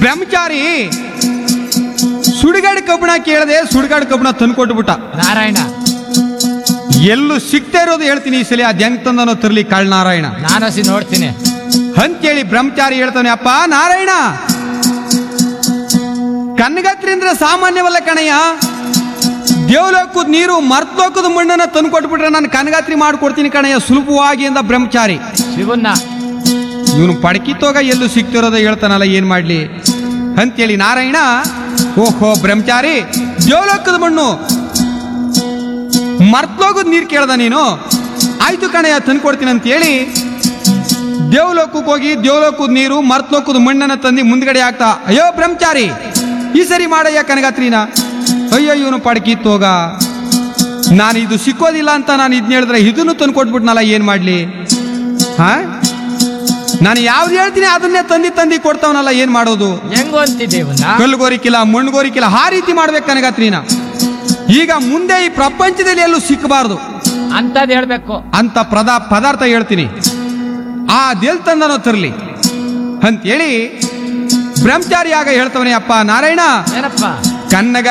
ಬ್ರಹ್ಮಚಾರಿ ಸುಡುಗಾಡು ಕಬ್ಬಣ ಕೇಳದೆ ಸುಡುಗಾಡು ಕಬ್ಬಣ ತಂದ್ಕೊಟ್ಬಿಟ್ಟ ನಾರಾಯಣ ಎಲ್ಲೂ ಸಿಗ್ತಾ ಇರೋದು ಹೇಳ್ತೀನಿ ಈ ಸಲ ಅದ್ ಹೆಂಗ್ ತಂದನೋ ತರ್ಲಿ ನಾರಾಯಣ ನಾನು ಹಸಿ ನೋಡ್ತೀನಿ ಅಂತೇಳಿ ಬ್ರಹ್ಮಚಾರಿ ಹೇಳ್ತಾನೆ ಅಪ್ಪ ನಾರಾಯಣ ಕನ್ನಗತ್ರಿ ಅಂದ್ರೆ ಸಾಮಾನ್ಯವಲ್ಲ ಕಣಯ್ಯ ದೇವಲೋಕದ ನೀರು ಮರ್ತೋಕದ ಮಣ್ಣನ್ನ ತಂದು ಕೊಟ್ಬಿಟ್ರೆ ನಾನು ಕನಗಾತ್ರಿ ಮಾಡ್ಕೊಡ್ತೀನಿ ಕಣಯ್ಯ ಸುಲಭವಾಗಿ ಅಂದ ಬ್ರಹ್ಮಚಾರಿ ಶಿವನ್ನ ಇವನು ಪಡಕಿತ್ತೋಗ ಎಲ್ಲೂ ಸಿಗ್ತಿರೋದ ಹೇಳ್ತಾನಲ್ಲ ಏನ್ ಮಾಡ್ಲಿ ಅಂತೇಳಿ ನಾರಾಯಣ ಓಹೋ ಬ್ರಹ್ಮಚಾರಿ ದೇವಲೋಕದ ಮಣ್ಣು ಮರ್ತೋಗದ್ ನೀರು ಕೇಳ್ದ ನೀನು ಆಯ್ತು ಕಣಯ್ಯ ತಂದು ಕೊಡ್ತೀನಿ ಅಂತೇಳಿ ದೇವಲೋಕಕ್ಕೆ ಹೋಗಿ ದೇವಲೋಕದ ನೀರು ಮರ್ತೋಕದ ಮಣ್ಣನ್ನ ತಂದು ಮುಂದ್ಗಡೆ ಆಗ್ತಾ ಅಯ್ಯೋ ಬ್ರಹ್ಮಚಾರಿ ಈ ಸರಿ ಮಾಡಯ್ಯ ಕನಗಾತ್ರಿನ ಅಯ್ಯೋ ಇವನು ಪಡಕಿತ್ತೋಗ ನಾನು ಇದು ಸಿಕ್ಕೋದಿಲ್ಲ ಅಂತ ನಾನು ಇದನ್ನ ಹೇಳಿದ್ರೆ ಇದನ್ನು ತಂದು ಕೊಟ್ಬಿಟ್ನಲ್ಲ ಏನ್ ಮಾಡ್ಲಿ ಹಾ ನಾನು ಯಾವ್ದು ಹೇಳ್ತೀನಿ ಅದನ್ನೇ ತಂದಿ ತಂದಿ ಕೊಡ್ತಾವನಲ್ಲ ಏನ್ ಮಾಡೋದು ಹೆಂಗು ಅಂತಿದ್ದೆ ಇವನ್ನ ಕಲ್ಲುಗೋರಿಕಿಲ್ಲ ಮಣ್ಣುಗೋರಿಕಿಲ್ಲ ಆ ರೀತಿ ಮಾಡ್ಬೇಕು ಕನಗತ್ರಿನ ಈಗ ಮುಂದೆ ಈ ಪ್ರಪಂಚದಲ್ಲಿ ಎಲ್ಲೂ ಸಿಕ್ಕಬಾರ್ದು ಅಂತದ್ ಹೇಳ್ಬೇಕು ಅಂತ ಪದ ಪದಾರ್ಥ ಹೇಳ್ತೀನಿ ಆ ದೇಲ್ ತಂದನೋ ತರಲಿ ಅಂತೇಳಿ ಬ್ರಹ್ಮಚಾರಿ ಆಗ ಹೇಳ್ತವನೇ ಅಪ್ಪ ನಾರಾಯಣ ಏನಪ್ಪ ಕನ್ನಗ